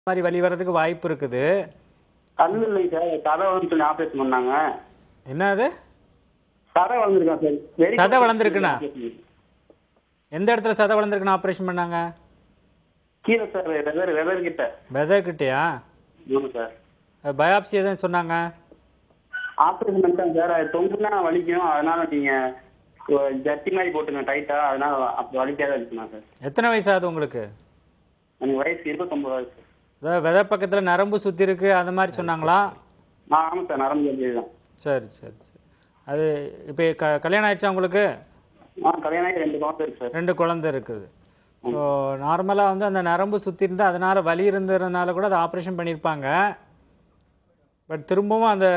மாதிரி வலி வர்றதுக்கு வாய்ப்பு இருக்குது கண்ணு இல்லைங்க சார் சதை வந்து சொல்லி ஆப்ரேஷன் பண்ணாங்க என்னது சதை வளர்ந்துருக்கா சார் வெறி சதை வளர்ந்திருக்குண்ணா? எந்த இடத்துல சதை வளர்ந்துருக்குன்னு ஆப்ரேஷன் பண்ணாங்க கீழே சார் வெதர் வெதர் கிட்ட வெதர்கிட்டயா ஆமாம் சார் பயாப்சி எதுவும் சொன்னாங்க ஆப்ரேஷன் பண்ணிட்டாங்க சார் அது தொங்குனா வலிக்கும் அதனால நீங்க ஒரு ஜட்டி மாதிரி போட்டுங்க டைட்டா அதனால அப்படி வலிக்காத இருக்குண்ணா சார் எத்தனை வயசு ஆகுது உங்களுக்கு எனக்கு வயசு இருபத்தொம்பது வயசு அதாவது விதை பக்கத்தில் நரம்பு சுற்றி இருக்கு அந்த மாதிரி சொன்னாங்களா ஆ ஆமாம் சார் நரம்பு வலி தான் சரி சரி சரி அது இப்போ க கல்யாணம் ஆயிடுச்சா உங்களுக்கு ஆ கல்யாணம் ஆகி ரெண்டு மாதம் இருக்கு சார் ரெண்டு குழந்தை இருக்குது ஸோ நார்மலாக வந்து அந்த நரம்பு சுற்றி இருந்தால் அதனால் வலி இருந்ததுனால கூட அதை ஆப்ரேஷன் பண்ணியிருப்பாங்க பட் திரும்பவும் அந்த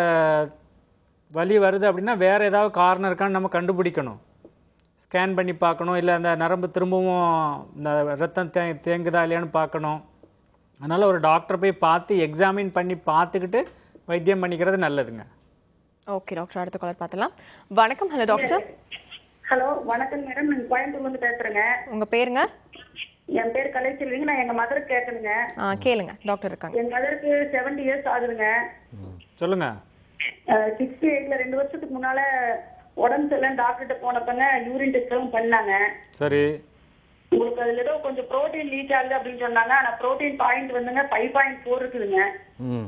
வலி வருது அப்படின்னா வேறு ஏதாவது காரணம் இருக்கான்னு நம்ம கண்டுபிடிக்கணும் ஸ்கேன் பண்ணி பார்க்கணும் இல்லை அந்த நரம்பு திரும்பவும் இந்த ரத்தம் தே தேங்குதா இல்லையான்னு பார்க்கணும் அதனால் ஒரு டாக்டர் போய் பார்த்து எக்ஸாமின் பண்ணி பார்த்துக்கிட்டு வைத்தியம் பண்ணிக்கிறது நல்லதுங்க ஓகே டாக்டர் அடுத்த காலர் பார்த்துலாம் வணக்கம் ஹலோ டாக்டர் ஹலோ வணக்கம் மேடம் நான் கோயம்புத்தூர்ல இருந்து பேசுறேங்க உங்க பேருங்க என் பேர் கலைச்செல்விங்க நான் எங்க மதருக்கு கேட்கணுங்க ஆ கேளுங்க டாக்டர் இருக்காங்க என் மதருக்கு செவன்டி இயர்ஸ் ஆகுதுங்க சொல்லுங்கள் சிக்ஸ்டி எயிட்ல ரெண்டு வருஷத்துக்கு முன்னால உடம்பு சரியில்லை டாக்டர்கிட்ட போனப்பங்க யூரின் டெஸ்ட்டும் பண்ணாங்க சரி உங்களுக்கு அதுல ஏதோ கொஞ்சம் புரோட்டீன் லீக் ஆகுது அப்படின்னு சொன்னாங்க ஆனா புரோட்டீன் பாயிண்ட் வந்துங்க ஃபைவ் பாயிண்ட் ஃபோர் இருக்குதுங்க ம்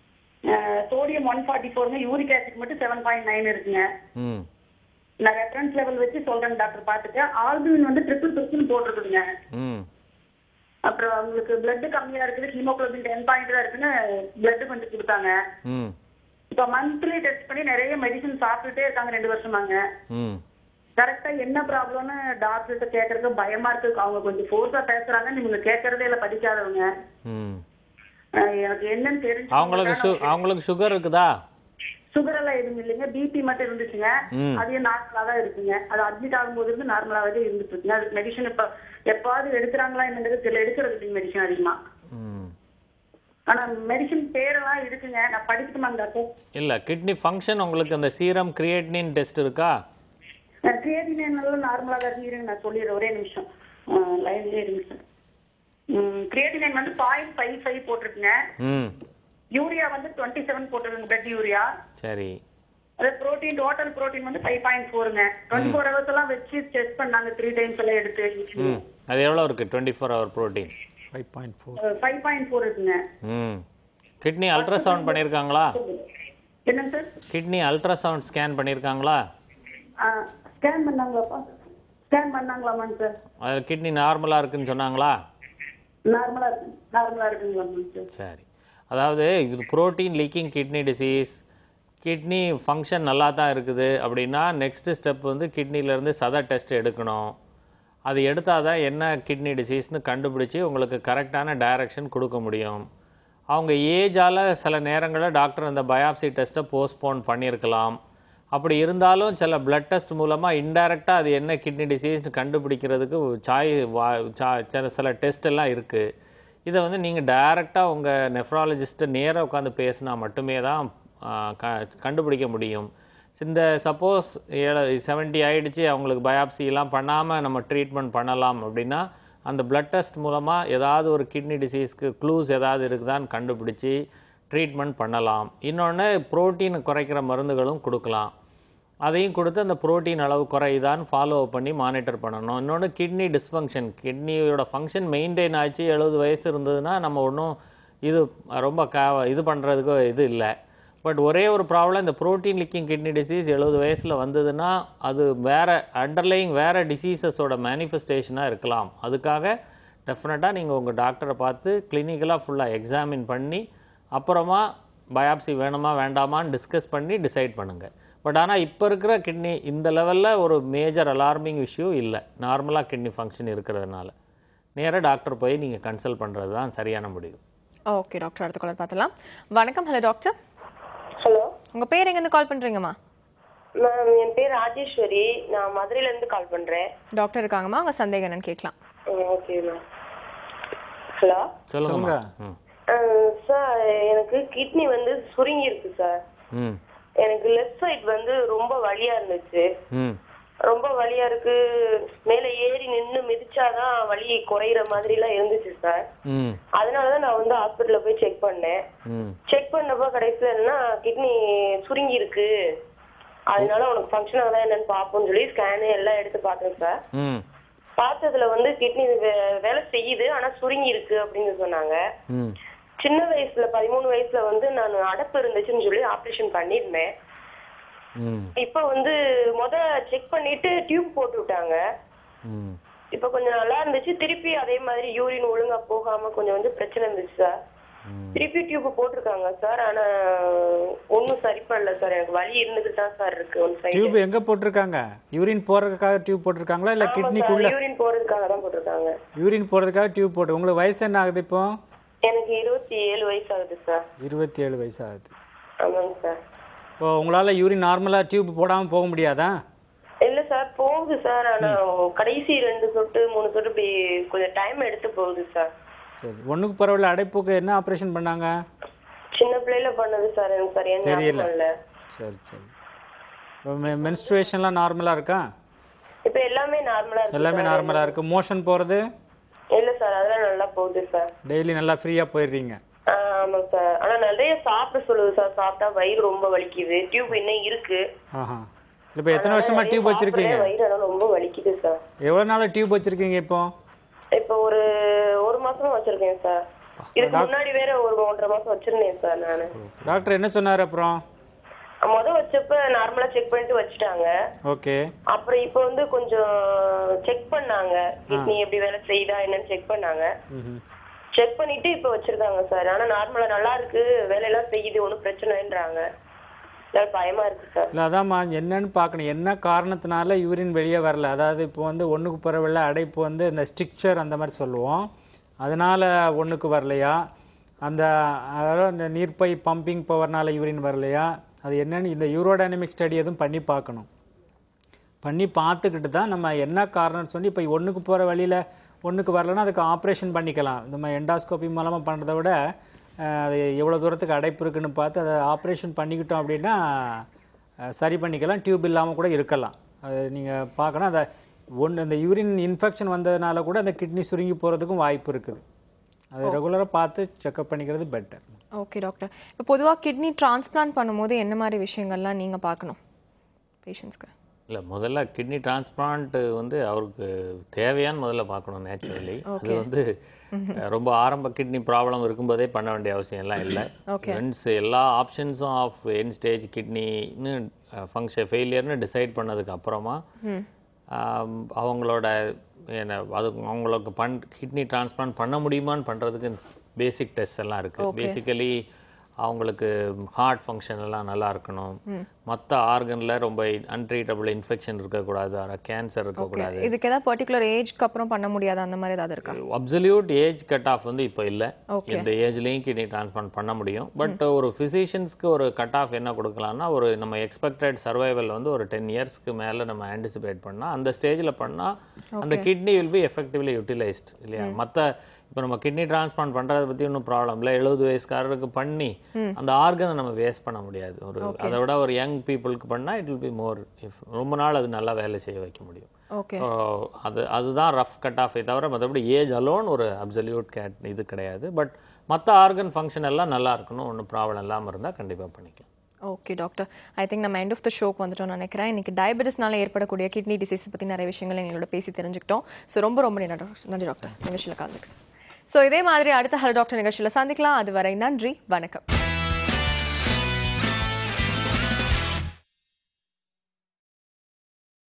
சோடியம் ஒன் ஃபார்ட்டி ஃபோருங்க யூரிக் ஆசிட் மட்டும் செவன் பாயிண்ட் நைன் இருக்குங்க ம் நான் ரெஃபரன்ஸ் லெவல் வச்சு சொல்றேன் டாக்டர் பார்த்துட்டு ஆல்பின் வந்து ட்ரிபிள் பிக்ஸ்னு போட்டிருக்குதுங்க ம் அப்புறம் அவங்களுக்கு பிளட் கம்மியா இருக்குது ஹீமோகுளோபின் டென் பாயிண்ட் தான் இருக்குன்னு பிளட் கொஞ்சம் கொடுத்தாங்க ம் இப்ப மந்த்லி டெஸ்ட் பண்ணி நிறைய மெடிசன் சாப்பிட்டுட்டே இருக்காங்க ரெண்டு வருஷமாங்க ம் கரெக்டா என்ன ப்ராப்ளம்னு டாக்டர்கிட்ட கேட்கறதுக்கு பயமா இருக்கு அவங்க கொஞ்சம் ஃபோர்ஸா பேசுறாங்க நீங்க கேட்கறதே இல்ல படிக்காதவங்க ம் அஹ் எனக்கு என்னன்னு தெரிஞ்சு அவங்களுக்கு சு அவங்களுக்கு சுகர் இருக்குதா சுகர் எல்லாம் எதுவும் இல்லைங்க பிபி மட்டும் இருந்துச்சுங்க ம். அது நார்மலா தான் இருக்குங்க அது அட்மிட் ஆகும்போது இருந்து நார்மலாவே இருந்துட்டு இருக்குங்க அதுக்கு மெடிசன் இப்ப எப்பாவது எடுக்கிறாங்களா என்னன்றது தெரியல எடுக்கிறது இல்லைங்க மெடிசன் அதிகமா ம் ஆனா மெடிசன் பேரெல்லாம் இருக்குங்க நான் படிக்கட்டுமாங்க டாக்டர் இல்லை கிட்னி ஃபங்க்ஷன் உங்களுக்கு அந்த சீரம் கிரியேட்னின் டெஸ்ட் இருக்கா கிரியேட்டின் எல்லாம் நார்மலா தான் இருக்கு இருங்க நான் சொல்லிடுறேன் ஒரே நிமிஷம் லைன்லயே இருங்க சார் கிரியேட்டின் வந்து பாயிண்ட் ஃபைவ் ஃபைவ் போட்டிருக்குங்க ம் யூரியா வந்து டுவெண்ட்டி செவன் போட்டிருக்குங்க பிளட் யூரியா சரி அது புரோட்டீன் டோட்டல் புரோட்டீன் வந்து ஃபைவ் பாயிண்ட் ஃபோருங்க டுவெண்ட்டி ஃபோர் ஹவர்ஸ் எல்லாம் வச்சு டெஸ்ட் பண்ணாங்க த்ரீ டைம்ஸ் எல்லாம் எடுத்து ம் அது எவ்வளோ இருக்குது twenty four hour protein five point four five point four இருக்குங்க ம் கிட்னி அல்ட்ராசவுண்ட் பண்ணியிருக்காங்களா என்னங்க சார் கிட்னி அல்ட்ராசவுண்ட் ஸ்கேன் பண்ணியிருக்காங்களா ஸ்கேன் பண்ணாங்களாப்பா ஸ்கேன் பண்ணாங்களாமாங்க சார் அதில் கிட்னி நார்மலாக இருக்குன்னு சொன்னாங்களா நார்மலா இருக்கு நார்மலா இருக்குங்களாமாங்க சார் சரி அதாவது இது protein leaking kidney disease kidney function நல்லா தான் இருக்குது அப்படின்னா நெக்ஸ்ட்டு ஸ்டெப் வந்து கிட்னிலேருந்து சதை டெஸ்ட் எடுக்கணும் அது எடுத்தால் தான் என்ன கிட்னி டிசீஸ்னு கண்டுபிடிச்சி உங்களுக்கு கரெக்டான டைரக்ஷன் கொடுக்க முடியும் அவங்க ஏஜால் சில நேரங்களில் டாக்டர் அந்த பயாப்சி டெஸ்ட்டை போஸ்ட்போன் பண்ணியிருக்கலாம் அப்படி இருந்தாலும் சில பிளட் டெஸ்ட் மூலமாக இன்டைரக்டாக அது என்ன கிட்னி டிசீஸ்னு கண்டுபிடிக்கிறதுக்கு சாய் வா சா சில சில டெஸ்ட் எல்லாம் இருக்குது இதை வந்து நீங்கள் டைரெக்டாக உங்கள் நெஃப்ராலஜிஸ்ட்டை நேராக உட்காந்து பேசினா மட்டுமே தான் ஆ, க கண்டுபிடிக்க முடியும் இந்த சப்போஸ் ஏழு செவன்ட்டி ஆயிடுச்சு அவங்களுக்கு பயாப்சிலாம் பண்ணாமல் நம்ம ட்ரீட்மெண்ட் பண்ணலாம் அப்படின்னா அந்த பிளட் டெஸ்ட் மூலமாக ஏதாவது ஒரு கிட்னி டிசீஸ்க்கு க்ளூஸ் ஏதாவது இருக்குதான்னு கண்டுபிடிச்சி ட்ரீட்மெண்ட் பண்ணலாம் இன்னொன்று புரோட்டீன் குறைக்கிற மருந்துகளும் கொடுக்கலாம் அதையும் கொடுத்து அந்த புரோட்டீன் அளவு குறையுதான்னு ஃபாலோ பண்ணி மானிட்டர் பண்ணணும் இன்னொன்று கிட்னி டிஸ்ஃபங்க்ஷன் கிட்னியோட ஃபங்க்ஷன் மெயின்டைன் ஆச்சு எழுபது வயசு இருந்ததுன்னா நம்ம ஒன்றும் இது ரொம்ப க இது பண்ணுறதுக்கு இது இல்லை பட் ஒரே ஒரு ப்ராப்ளம் இந்த புரோட்டீன் லிக்கிங் கிட்னி டிசீஸ் எழுபது வயசில் வந்ததுன்னா அது வேறு அண்டர்லைங் வேறு டிசீசஸோட மேனிஃபெஸ்டேஷனாக இருக்கலாம் அதுக்காக டெஃபினட்டாக நீங்கள் உங்கள் டாக்டரை பார்த்து கிளினிக்கலாக ஃபுல்லாக எக்ஸாமின் பண்ணி அப்புறமா பயாப்சி வேணுமா வேண்டாமான்னு டிஸ்கஸ் பண்ணி டிசைட் பண்ணுங்கள் பட் ஆனால் இப்போ இருக்கிற கிட்னி இந்த லெவலில் ஒரு மேஜர் அலார்மிங் இஷ்யூ இல்லை நார்மலாக கிட்னி ஃபங்க்ஷன் இருக்கிறதுனால நேராக டாக்டர் போய் நீங்கள் கன்சல்ட் பண்ணுறது தான் சரியான முடிவு ஓகே டாக்டர் அடுத்த காலர் பார்த்துலாம் வணக்கம் ஹலோ டாக்டர் ஹலோ உங்க பேர் எங்கேருந்து கால் பண்றீங்கம்மா மேம் என் பேர் ராஜேஸ்வரி நான் மதுரையில இருந்து கால் பண்றேன் டாக்டர் இருக்காங்கம்மா உங்க சந்தேகம் என்னன்னு கேட்கலாம் ஓகே மேம் ஹலோ சொல்லுங்கம்மா ம் சார் எனக்கு கிட்னி வந்து சுருங்கி இருக்கு சார் ம் எனக்கு லெஃப்ட் சைடு வந்து ரொம்ப வலியா இருந்துச்சு ம் ரொம்ப வலியா இருக்கு மேல ஏறி நின்னு மிதிச்சாதான் வலி குறையிற மாதிரி எல்லாம் இருந்துச்சு சார் ம் அதனாலதான் நான் வந்து ஹாஸ்பிட்டல்ல போய் செக் பண்ணேன் ம் செக் பண்ணப்ப கடைசியில என்னன்னா கிட்னி சுருங்கி இருக்கு அதனால உனக்கு ஃபங்க்ஷன் ஆகுதா என்னன்னு பாப்போம்னு சொல்லி ஸ்கேனு எல்லாம் எடுத்து பார்த்தேன் சார் ம் பார்த்ததுல வந்து கிட்னி வேலை செய்யுது ஆனா சுருங்கி இருக்கு அப்படின்னு சொன்னாங்க ம் சின்ன வயசுல பதிமூணு வயசுல வந்து நான் அடப்பு இருந்துச்சுன்னு சொல்லி ஆபரேஷன் பண்ணிருந்தேன் ம் இப்ப வந்து முத செக் பண்ணிட்டு டியூப் போட்டு விட்டாங்க ம் இப்ப கொஞ்சம் நல்லா இருந்துச்சு திருப்பி அதே மாதிரி யூரின் ஒழுங்கா போகாம கொஞ்சம் வந்து பிரச்சனை இருந்துச்சு சார் திருப்பி டியூப் போட்டிருக்காங்க சார் ஆனா ஒண்ணும் சரி பண்ணல சார் எனக்கு வலி இருந்துட்டு தான் சார் இருக்கு ஒன் சைடு டியூப் எங்கே போட்டிருக்காங்க யூரின் போகிறதுக்காக டியூப் போட்டிருக்காங்களா இல்லை கிட்னிக்குள்ளே யூரின் போறதுக்காக தான் போட்டிருக்காங்க யூரின் போகிறதுக்காக டியூப் போட்டு உங்களுக்கு வயசு என்ன ஆகுது இப்போ எனக்கு இருபத்தி ஏழு வயசு ஆகுது சார் இருபத்தி ஏழு வயசு ஆகுது ஆமாங்க சார் இப்போ உங்களால் யூரின் நார்மலாக டியூப் போடாமல் போக முடியாதா இல்ல சார் போகுது சார் ஆனா கடைசி ரெண்டு சொட்டு மூணு சொட்டு இப்படி கொஞ்சம் டைம் எடுத்து போகுது சார் சரி ஒன்றுக்கு பரவாயில்ல அடைப்புக்கு என்ன ஆப்ரேஷன் பண்ணாங்க சின்ன பிள்ளையில பண்ணது சார் எனக்கு சரியா தெரியல. ஞாபகம் இல்ல சரி சரி இப்போ மென்ஸ்ட்ரேஷன்லாம் நார்மலாக இருக்கா இப்ப எல்லாமே நார்மலா இருக்கு எல்லாமே sir. நார்மலாக இருக்குது மோஷன் போகிறது இல்ல சார் அதெல்லாம் நல்லா போகுது சார் டெய்லி நல்லா ஃப்ரீயாக போயிடுறீங்க ஆ, ஆமா சார் ஆனா நிறைய சாப்பிட சொல்லுது சார் சாப்பிட்டா வயிறு ரொம்ப வலிக்குது டியூப் இன்னும் இருக்கு ஆஹா இப்போ எத்தனை வருஷமாக டியூப் வச்சுருக்கீங்க சாப்பிடுறேன், வயிறு ஆனா ரொம்ப வலிக்குது சார் எவ்வளோ நாள் டியூப் வச்சுருக்கீங்க இப்போ இப்ப ஒரு ஒரு மாசமா வச்சிருக்கேன் சார் இதுக்கு முன்னாடி வேற ஒரு ஒன்றரை மாசம் வச்சிருந்தேன் சார் நானு டாக்டர் என்ன சொன்னார் அப்புறம் முத வச்சப்ப நார்மலா செக் பண்ணிட்டு வச்சுட்டாங்க ஓகே அப்புறம் இப்போ வந்து கொஞ்சம் செக் பண்ணாங்க கிட்னி எப்படி வேலை செய்யுதா என்னன்னு செக் பண்ணாங்க ம் செக் பண்ணிட்டு இப்போ வச்சிருக்காங்க சார் ஆனா நார்மலா நல்லா இருக்கு வேலையெல்லாம் செய்யுது ஒன்றும் பிரச்சனைன்றாங்க அதான் பயமா இருக்கு சார் இல்லை அதாம்மா என்னன்னு பார்க்கணும் என்ன காரணத்தினால யூரின் வெளியே வரல அதாவது இப்போ வந்து ஒன்றுக்கு பரவாயில்ல அடைப்பு வந்து இந்த ஸ்டிக்சர் அந்த மாதிரி சொல்லுவோம் அதனால் ஒன்றுக்கு வரலையா அந்த அதாவது இந்த நீர்ப்பை பம்பிங் பவர்னால யூரின் வரலையா அது என்னன்னு இந்த யூரோடைனமிக் ஸ்டடி எதுவும் பண்ணி பார்க்கணும் பண்ணி பார்த்துக்கிட்டு தான் நம்ம என்ன காரணம்னு சொல்லி இப்போ ஒன்றுக்கு போகிற வழியில் ஒன்றுக்கு வரலன்னா அதுக்கு ஆப்ரேஷன் பண்ணிக்கலாம் நம்ம எண்டாஸ்கோபி மூலமாக பண்ணுறத விட அஹ், அது எவ்வளோ தூரத்துக்கு அடைப்பு இருக்குன்னு பார்த்து அதை ஆப்ரேஷன் பண்ணிக்கிட்டோம் அப்படின்னா அஹ், சரி பண்ணிக்கலாம் டியூப் இல்லாமல் கூட இருக்கலாம் அது நீங்கள் பார்க்கணும் அதை ஒன்று இந்த யூரின் இன்ஃபெக்ஷன் வந்ததுனால கூட அந்த கிட்னி சுருங்கி போகிறதுக்கும் வாய்ப்பு இருக்குது அது ரெகுலராக பார்த்து செக்அப் பண்ணிக்கிறது பெட்டர் ஓகே டாக்டர் இப்போ பொதுவாக கிட்னி டிரான்ஸ்பிளான்ட் பண்ணும்போது என்ன மாதிரி விஷயங்கள்லாம் நீங்கள் பார்க்கணும் பேஷண்ட்ஸ்க்கு இல்லை முதல்ல கிட்னி டிரான்ஸ்பிளான்ட் வந்து அவருக்கு தேவையான்னு முதல்ல பார்க்கணும் நேச்சுரலி அது வந்து அஹ், ரொம்ப ஆரம்ப கிட்னி ப்ராப்ளம் இருக்கும்போதே பண்ண வேண்டிய அவசியம் எல்லாம் இல்லை Okay. ஒன்ஸ் எல்லா ஆப்ஷன்ஸும் ஆஃப் என் ஸ்டேஜ் கிட்னின்னு ஃபங்க்ஷன் ஃபெயிலியர்னு டிசைட் பண்ணதுக்கு அப்புறமா ஆம், அவங்களோட என்ன அது அவங்களுக்கு பண் கிட்னி டிரான்ஸ்பிளான்ட் பண்ண முடியுமான்னு பண்ணுறதுக்கு பேசிக் டெஸ்ட் எல்லாம் இருக்குது பேசிக்கலி அவங்களுக்கு ஹார்ட் ஃபங்க்ஷன் எல்லாம் நல்லா இருக்கணும் மற்ற ஆர்கனில் ரொம்ப அன்ட்ரீட்டபிள் இன்ஃபெக்ஷன் இருக்கக்கூடாது கேன்சர் இருக்கக்கூடாது இதுக்கு ஏதாவது பர்டிகுலர் ஏஜ்க்கு அப்புறம் பண்ண முடியாது அந்த மாதிரி ஏதாவது இருக்கா அப்சல்யூட் ஏஜ் கட் ஆஃப் வந்து இப்போ இல்லை Okay. எந்த ஏஜ்லேயும் கிட்னி டிரான்ஸ்பிளான்ட் பண்ண முடியும் பட் ஒரு ஃபிசிஷியன்ஸ்க்கு ஒரு கட் ஆஃப் என்ன கொடுக்கலாம்னா ஒரு நம்ம எக்ஸ்பெக்டட் சர்வைவல் வந்து ஒரு டென் இயர்ஸ்க்கு மேலே நம்ம ஆன்டிசிபேட் பண்ணால் அந்த ஸ்டேஜில் பண்ணால் அந்த kidney will be effectively utilised இல்லையா மற்ற இப்போ நம்ம கிட்னி டிரான்ஸ்பிளான்ட் பண்ணுறதை பற்றி ஒன்றும் ப்ராப்ளம் இல்லை எழுபது வயசுக்காரருக்கு பண்ணி அந்த ஆர்கனை நம்ம வேஸ்ட் பண்ண முடியாது ஒரு அதை விட ஒரு யங் பீப்புளுக்கு பண்ணால் it will be more if ரொம்ப நாள் அது நல்லா வேலை செய்ய வைக்க முடியும் ஓகே So, அது அதுதான் ரஃப் கட் ஆஃபே தவிர மற்றபடி ஏஜ் அலோன் ஒரு அப்சல்யூட் கேட் இது கிடையாது பட் மற்ற ஆர்கன் ஃபங்க்ஷன் எல்லாம் நல்லா இருக்கணும் ஒன்றும் ப்ராப்ளம் இல்லாமல் இருந்தால் கண்டிப்பாக பண்ணிக்கலாம் ஓகே டாக்டர் ஐ திங்க் நம்ம எண்ட் ஆஃப் த ஷோக்கு வந்துட்டோம் நினைக்கிறேன் இன்னைக்கு டயபெட்டிஸ்னால ஏற்படக்கூடிய கிட்னி டிசீஸ் பற்றி நிறைய விஷயங்கள் எங்களோட பேசி தெரிஞ்சுக்கிட்டோம் ஸோ ரொம்ப ரொம்ப நன்றி டாக்டர் நன்றி டாக்டர் நிகழ்ச்சியில் கலந்துக்கு ஸோ இதே மாதிரி அடுத்த ஹலோ டாக்டர் நிகழ்ச்சியில் சந்திக்கலாம் அதுவரை நன்றி வணக்கம்